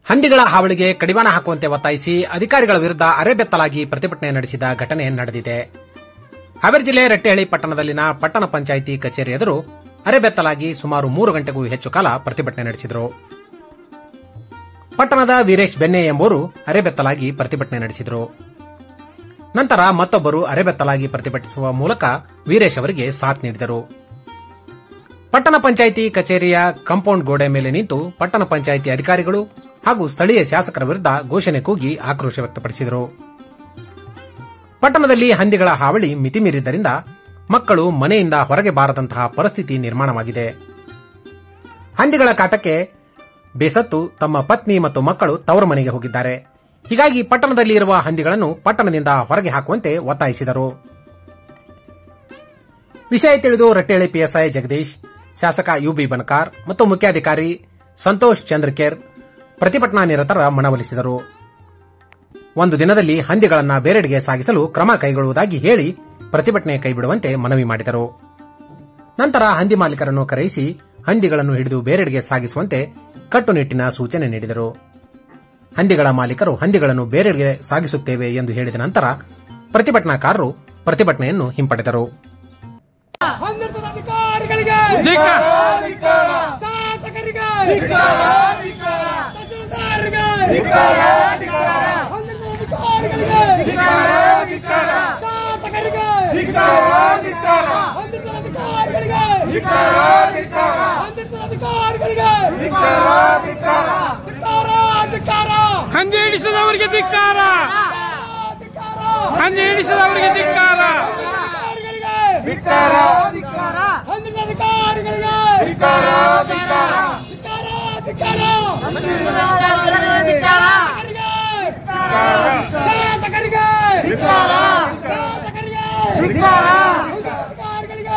ಹಂದಿಗಳ ಹಾವಳಿಗೆ ಕಡಿವಾಣ ಹಾಕುವಂತೆ ಒತ್ತಾಯಿಸಿ ಅಧಿಕಾರಿಗಳ ವಿರುದ್ಧ ಅರೆಬೆತ್ತಲಾಗಿ ಪ್ರತಿಭಟನೆ ನಡೆಸಿದ ಘಟನೆ ನಡೆದಿದೆ ಹಾವೇರಿ ಜಿಲ್ಲೆ ರಟ್ಟೆಹಳ್ಳಿ ಪಟ್ಟಣದಲ್ಲಿನ ಪಟ್ಟಣ ಪಂಚಾಯಿತಿ ಕಚೇರಿ ಎದುರು ಅರೆಬೆತ್ತಲಾಗಿ ಸುಮಾರು ಮೂರು ಗಂಟೆಗೂ ಹೆಚ್ಚು ಕಾಲ ಪ್ರತಿಭಟನೆ ನಡೆಸಿದರು ಪಟ್ಟಣದ ವೀರೇಶ್ ಬೆನ್ನೆ ಎಂಬುವರು ಅರೆಬೆತ್ತಲಾಗಿ ಪ್ರತಿಭಟನೆ ನಡೆಸಿದರು ನಂತರ ಮತ್ತೊಬ್ಬರು ಅರೆಬೆತ್ತಲಾಗಿ ಪ್ರತಿಭಟಿಸುವ ಮೂಲಕ ವೀರೇಶ್ ಅವರಿಗೆ ಸಾಥ್ ನೀಡಿದರು ಪಟ್ಟಣ ಪಂಚಾಯಿತಿ ಕಚೇರಿಯ ಕಾಂಪೌಂಡ್ ಗೋಡೆ ಮೇಲೆ ನಿಂತು ಪಟ್ಟಣ ಪಂಚಾಯಿತಿ ಅಧಿಕಾರಿಗಳು ಹಾಗೂ ಸ್ಥಳೀಯ ಶಾಸಕರ ವಿರುದ್ಧ ಘೋಷಣೆ ಕೂಗಿ ಆಕ್ರೋಶ ವ್ಯಕ್ತಪಡಿಸಿದರು ಪಟ್ಟಣದಲ್ಲಿ ಹಂದಿಗಳ ಹಾವಳಿ ಮಿತಿಮೀರಿದ್ದರಿಂದ ಮಕ್ಕಳು ಮನೆಯಿಂದ ಹೊರಗೆ ಬಾರದಂತಹ ಪರಿಸ್ಥಿತಿ ನಿರ್ಮಾಣವಾಗಿದೆ ಹಂದಿಗಳ ಕಾಟಕ್ಕೆ ಬೇಸತ್ತು ತಮ್ಮ ಪತ್ನಿ ಮತ್ತು ಮಕ್ಕಳು ತವರು ಮನೆಗೆ ಹೋಗಿದ್ದಾರೆ ಹೀಗಾಗಿ ಪಟ್ಟಣದಲ್ಲಿ ಇರುವ ಹಂದಿಗಳನ್ನು ಪಟ್ಟಣದಿಂದ ಹೊರಗೆ ಹಾಕುವಂತೆ ಒತ್ತಾಯಿಸಿದರು ವಿಷಯ ತಿಳಿದು ರಟ್ಟೆಹಳ್ಳಿ ಪಿಎಸ್ಐ ಜಗದೀಶ್ ಶಾಸಕ ಯುಬಿ ಬಣಕಾರ್ ಮತ್ತು ಮುಖ್ಯಾಧಿಕಾರಿ ಸಂತೋಷ್ ಚಂದ್ರಕೇರ್ ಪ್ರತಿಭಟನಾ ನಿರತರ ಮನವೊಲಿಸಿದರು ಒಂದು ದಿನದಲ್ಲಿ ಹಂದಿಗಳನ್ನು ಬೇರೆಡೆಗೆ ಸಾಗಿಸಲು ಕ್ರಮ ಕೈಗೊಳ್ಳುವುದಾಗಿ ಹೇಳಿ ಪ್ರತಿಭಟನೆ ಕೈಬಿಡುವಂತೆ ಮನವಿ ಮಾಡಿದರು ನಂತರ ಹಂದಿ ಮಾಲೀಕರನ್ನು ಕರೆಯಿಸಿ ಹಂದಿಗಳನ್ನು ಹಿಡಿದು ಬೇರೆಡೆಗೆ ಸಾಗಿಸುವಂತೆ ಕಟ್ಟುನಿಟ್ಟಿನ ಸೂಚನೆ ನೀಡಿದರು ಹಂದಿಗಳ ಮಾಲೀಕರು ಹಂದಿಗಳನ್ನು ಬೇರೆಡೆಗೆ ಸಾಗಿಸುತ್ತೇವೆ ಎಂದು ಹೇಳಿದ ನಂತರ ಪ್ರತಿಭಟನಾಕಾರರು ಪ್ರತಿಭಟನೆಯನ್ನು ಹಿಂಪಡೆದರು ಹನ್ನೆರಡು ಅಧಿಕಾರಿಗಳಿಗೆ ಶಾಸಕರಿಗೆ ತಹಸೀಲ್ದಾರ್ಗೆ ಹನ್ನೆರಡು ಅಧಿಕಾರಿಗಳಿಗೆ ಶಾಸಕರಿಗೆ ಹನ್ನೆರಡು ಅಧಿಕಾರಿಗಳಿಗೆ ಹನ್ನೆರಡು ಅಧಿಕಾರಿಗಳಿಗೆ ಧಿಕ್ಕಾರ ಧಿಕ್ಕಾರ ಹಂದಿ ಹಿಡಿಸದವರಿಗೆ ಧಿಕ್ಕಾರ ಧಿಕ್ಕಾರ ಹಂದಿ ಹಿಡಿಸದವರಿಗೆ ಧಿಕ್ಕಾರ ಹನ್ನೆರಡು ಅಧಿಕಾರಿಗಳಿಗೆ ಧಿಕ್ಕಾರ ಧಿಕ್ಕಾರ ಶಾಸಕರಿಗೆ ಶಾಸಕರಿಗೆ ಅಧಿಕಾರಿಗಳಿಗೆ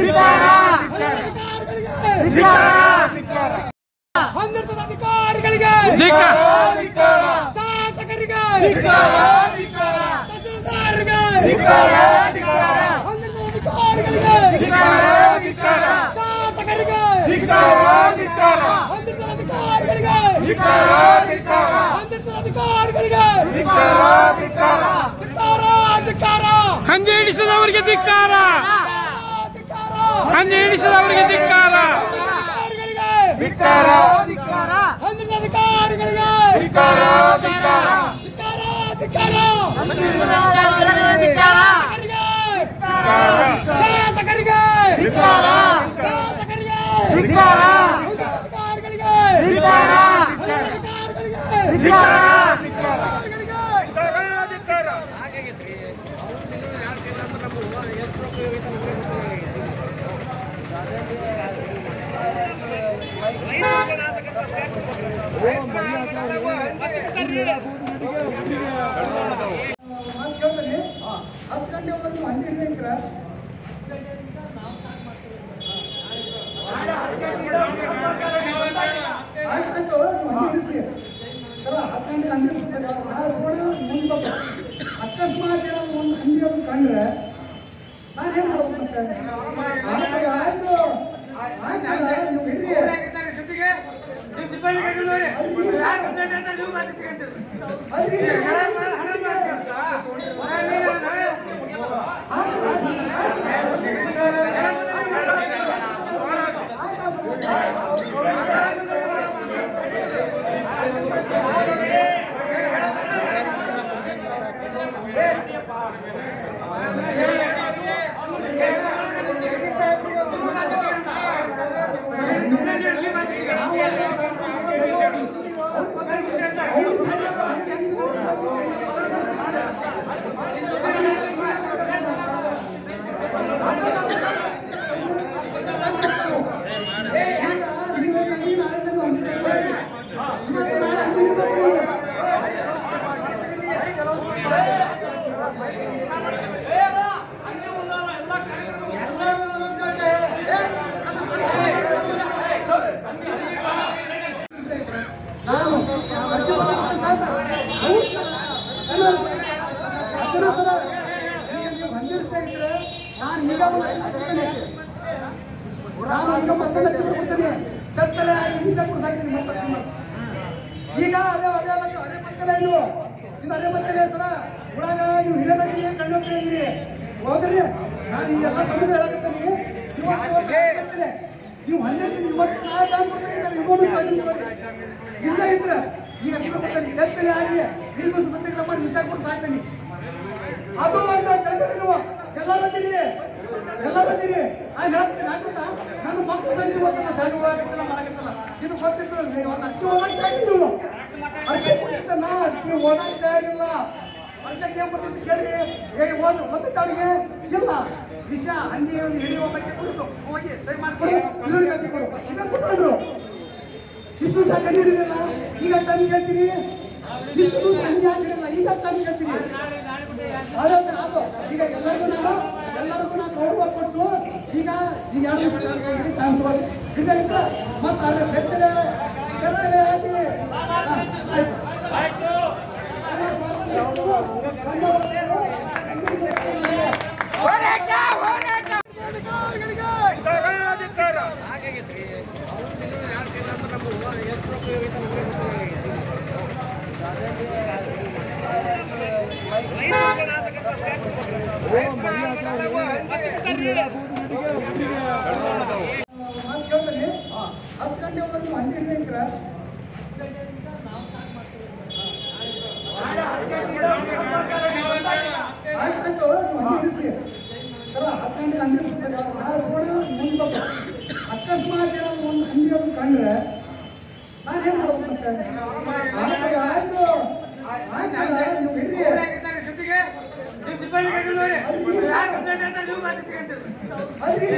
ಹನ್ನೆರಡು ಅಧಿಕಾರಿಗಳಿಗೆ ಧಿಕ್ಕ ಶಾಸಕರಿಗೆ ತಹಸೀಲ್ದಾರ್ಗೆ ಹನ್ನೆರಡು ಅಧಿಕಾರಿಗಳಿಗೆ ಶಾಸಕರಿಗೆ ಹನ್ನೆರಡು ಅಧಿಕಾರಿಗಳಿಗೆ ಹನ್ನೆರಡು ಅಧಿಕಾರಿಗಳಿಗೆ ಧಿಕ್ಕಾರ ಧಿಕ್ಕಾರ ಹಂದಿ ಹಿಡಿಸದವರಿಗೆ ಧಿಕ್ಕಾರ ಧಿಕ್ಕಾರ ಹಂದಿ ಹಿಡಿಸದವರಿಗೆ ಧಿಕ್ಕಾರ ಹನ್ನೆರಡು ಅಧಿಕಾರಿಗಳಿಗೆ ಧಿಕ್ಕಾರ ಧಿಕ್ಕಾರ ಶಾಸಕರಿಗೆ ಶಾಸಕರಿಗೆ ಅಧಿಕಾರಿಗಳಿಗೆ ಹತ್ತು ಗಂಟೆ ಹೋಗೋದು ಹಂದಿ ಹಿಡಿದ್ರೆ ಆಯ್ತು ಆಯ್ತು ನೀವು ಹಂದಿ ಹಿಡಿಸ್ಲಿ ಸರ ಹತ್ತು ಗಂಟೆಗೆ ಹಂದಿ ಹಿಡಿಸ್ಲಿ ಸರ್ ನಾಳೆ ತಗೊಂಡು ಮುಂದೆ ಬರ್ಬೇಕು. ಅಕಸ್ಮಾತ್ ಏನೋ ಒಂದು ಹಂದಿ ಅದು ಕಂಡ್ರೆ ನಾನು ಏನು ಮಾಡ್ಬೇಕು ಮತ್ತೆ ಆಯ್ತು ಆಯ್ತು ಆಯ್ತು ಸರ್, ನೀವು ಹಿಡ್ರಿ ಅಲ್ರಿ ಸರ್, ನಾನು ಅದನ್ನ ಸರ ನೀವು ಹೊಂದಿಸ್ತಾ ಇದ್ರೆ ನಾನು ಈಗ ಒಂದು ಲಕ್ಷ ಕೊಡ್ತೇನೆ ನಾನು ಈಗ ಮತ್ತೊಂದು ಲಕ್ಷ ಕೊಡ್ತೇನೆ ಸತ್ತಲೆ ನಿಮಿಷ ಕೊಡ್ಸಾಕ್ತೀನಿ ಮತ್ತೆ ಲಕ್ಷ ಮಾಡಿ ಈಗ ಅದೇ ಅದೇ ಅದಕ್ಕೆ ಅರೆ ಮತ್ತಲೇ ಇದು ಇದು ಅರೆ ಮತ್ತಲೇ ಸರ ಒಳಗ ನೀವು ಹಿರಿಯರಾಗಿರಿ ಕಣ್ಣು ಇದ್ದೀರಿ ಹೋದ್ರಿ ನಾನು ಈಗೆಲ್ಲ ಸಮಯ ಹೇಳಕತ್ತೀನಿ ಇವತ್ತು ಇವತ್ತು ಅರೆ ಮತ್ತಲೇ. ನೀವು ಹನ್ನೆರಡು ಇವತ್ತು ನಾ ಟೈಮ್ ಕೊಡ್ತೀನಿ ನಾನು ಇನ್ನೊಂದು ಟೈಮ್ ಕೊಡ್ರಿ ಇಲ್ಲ ಇದ್ರೆ ಈಗ ನೀವು ಕೊಡ್ತೀನಿ ಎತ್ತಲೆ ಆಗಿ ಇಡೀ ದಿವಸ ಸತ್ಯಾಗ್ರಹ ಮಾಡಿ ವಿಷಯ ಕೊಟ್ಟು ಸಾಯ್ತೀನಿ ಅದು ಅಂತ ಕಲ್ತಿರಿ ನೀವು ಎಲ್ಲರದ್ದೀರಿ ಎಲ್ಲರದ್ದೀರಿ ಆ ಹೇಳ್ತೀನಿ ಹಾಕುತ್ತಾ ನನ್ನ ಮಕ್ಕಳು ಸಂಜೆ ಗೊತ್ತಿಲ್ಲ ಶಾಲೆ ಹೋಗತ್ತಿಲ್ಲ ಮಾಡಕತ್ತಿಲ್ಲ ಇದು ಗೊತ್ತಿತ್ತು ಒಂದು ಅರ್ಜಿ ಓದಕ್ಕೆ ತಯಾರಿ ನೀವು ಅರ್ಜಿ ಕೊಟ್ಟಿದ್ದ ನಾ ಅರ್ಜಿ ಓದಕ್ಕೆ ತಯಾರಿಲ್ಲ ಅರ್ಜಕ್ಕೆ ಏನ್ ಬರ್ತಿತ್ತು ಕೇಳಿ ಏ ಓದ್ ಗೊತ್ತಿತ್ತು ಅವ್ರಿಗೆ ಇಲ್ಲ ವಿಷಯ ಹಂದಿ ಹಿಡಿಯುವ ಬಗ್ಗೆ ಕುರಿತು ಹೋಗಿ ಸರಿ ಮಾಡ್ಕೊಡಿ ಈರುಳ್ಳಿ ಕಟ್ಟಿ ಕೊಡು ಇದನ್ನ ಕೊಟ್ಟರು ಇಷ್ಟು ದಿವಸ ಕಣ್ಣು ಹಿಡಿದಿಲ್ಲ ಈಗ ಟೈಮ್ ಕೇಳ್ತೀನಿ ಇಷ್ಟು ದಿವಸ ಹಂಗೆ ಹಾಕಿರಲ್ಲ ಈಗ ಟೈಮ್ ಕೇಳ್ತೀನಿ ಅದಕ್ಕೆ ಅದು ಈಗ ಎಲ್ಲರಿಗೂ ನಾನು ಎಲ್ಲರಿಗೂ ನಾನು ಗೌರವ ಕೊಟ್ಟು ಈಗ ಈಗ ಎರಡು ದಿವಸ ಟೈಮ್ ತಗೊಳ್ಳಿ ಇದರಿಂದ ಮತ್ತೆ ಅದ್ರ ಬೆತ್ತಲೆ ಬೆತ್ತಲೆ ಹಾಕಿ ಹಾ, ಆಯ್ತು. ಎಲ್ಲ ಸ್ವಾತಂತ್ರ್ಯ ಧನ್ಯವಾದಗಳು. ನಾನು ಕೇಳ್ತೀನಿ ಹತ್ತು ಗಂಟೆ ಒಳಗೆ ನೀವು ಹಂದಿ ಹಿಡಿದ್ರೆ ಆಯ್ತು ಆಯ್ತು ನೀವು ಹಂದಿ ಹಿಡಿಸ್ಲಿ ಸರ ಹತ್ತು ಗಂಟೆಗೆ ಹಂದಿ ಹಿಡಿಸಿ ಸರ್ ನಾಳೆ ತಗೊಂಡು ಮುಂದೆ ಬರ್ಬೇಕು. ಅಕಸ್ಮಾತ್ ಏನಾದ್ರು ಒಂದು ಹಂದಿ ಅದು ಕಂಡ್ರೆ ನಾನು ಏನು ಮಾಡ್ಬೇಕು ಮತ್ತೆ ಆಯ್ತು ಆಯ್ತು ಆಯ್ತು ನೀವು ಹಿಡ್ರಿ ಅಲ್ಲಿ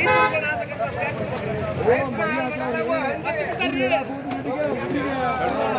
ಓ ಮನೆ ಹಾಕ್ಲಾರ